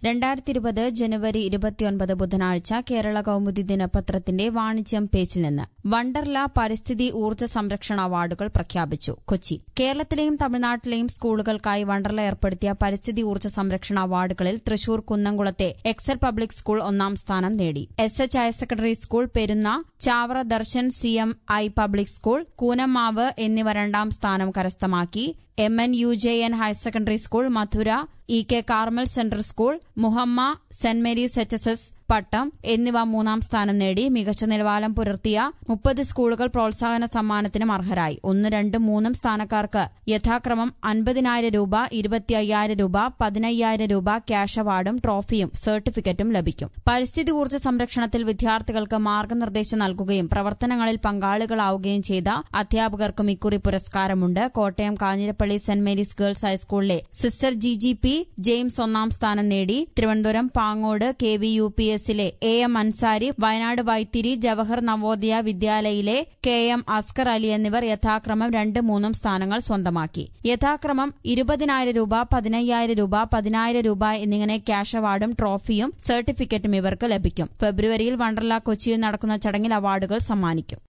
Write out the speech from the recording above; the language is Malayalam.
രണ്ടായിരത്തി ഇരുപത് ജനുവരി ഇരുപത്തിയൊൻപത് ബുധനാഴ്ച കേരള കൗമുദി ദിനപത്രത്തിന്റെ വാണിജ്യം പേജിൽ നിന്ന് വണ്ടർല പരിസ്ഥിതി ഊർജ്ജ സംരക്ഷണ അവാർഡുകൾ പ്രഖ്യാപിച്ചു കൊച്ചി കേരളത്തിലെയും തമിഴ്നാട്ടിലെയും സ്കൂളുകൾക്കായി വണ്ടർല ഏർപ്പെടുത്തിയ പരിസ്ഥിതി ഊർജ്ജ സംരക്ഷണ അവാർഡുകളിൽ തൃശൂർ കുന്നംകുളത്തെ എക്സൽ പബ്ലിക് സ്കൂൾ ഒന്നാം സ്ഥാനം നേടി S H higher secondary school Perunna Chavara Darshan C M I public school Koonamavu എന്നിവ രണ്ടാം സ്ഥാനം കരസ്ഥമാക്കി M N U J N higher secondary school Madhura E K Carmel central school Muhamma saint Mary's H S S Pattom എന്നിവ മൂന്നാം സ്ഥാനം നേടി മികച്ച നിലവാരം പുലർത്തിയ മുപ്പത് സ്കൂളുകൾ പ്രോത്സാഹന സമ്മാനത്തിനും അർഹരായി ഒന്ന് രണ്ട് മൂന്നും സ്ഥാനക്കാർക്ക് യഥാക്രമം അൻപതിനായിരം രൂപ ഇരുപത്തി അയ്യായിരം രൂപ പതിനയ്യായിരം രൂപ ക്യാഷ് അവാർഡും ട്രോഫിയും സർട്ടിഫിക്കറ്റും ലഭിക്കും പരിസ്ഥിതി ഊർജ്ജ സംരക്ഷണത്തിൽ വിദ്യാർത്ഥികൾക്ക് മാർഗനിർദ്ദേശം നൽകുകയും പ്രവർത്തനങ്ങളിൽ പങ്കാളികളാവുകയും ചെയ്ത അധ്യാപകർക്കും ഇക്കുറി പുരസ്കാരമുണ്ട് Kottayam Kanjirappally saint Mary's girls ഹൈസ്കൂളിലെ sister G G P James ഒന്നാം സ്ഥാനം നേടി Thiruvananthapuram Pangode K V U P എസിലെ എ എം അൻസാരി വയനാട് വൈത്തിരി ജവഹർ നവോദയ വിദ്യാലയയിലെ കെ എം അസ്കർ അലി എന്നിവർ യഥാക്രമം രണ്ട് മൂന്നും സ്ഥാനങ്ങൾ സ്വന്തമാക്കി യഥാക്രമം ഇരുപതിനായിരം രൂപ പതിനയ്യായിരം രൂപ പതിനായിരം രൂപ എന്നിങ്ങനെ ക്യാഷ് അവാർഡും ട്രോഫിയും സർട്ടിഫിക്കറ്റും ഇവർക്ക് ലഭിക്കും ഫെബ്രുവരിയിൽ വണ്ടർല കൊച്ചിയിൽ നടക്കുന്ന ചടങ്ങിൽ അവാർഡുകൾ സമ്മാനിക്കും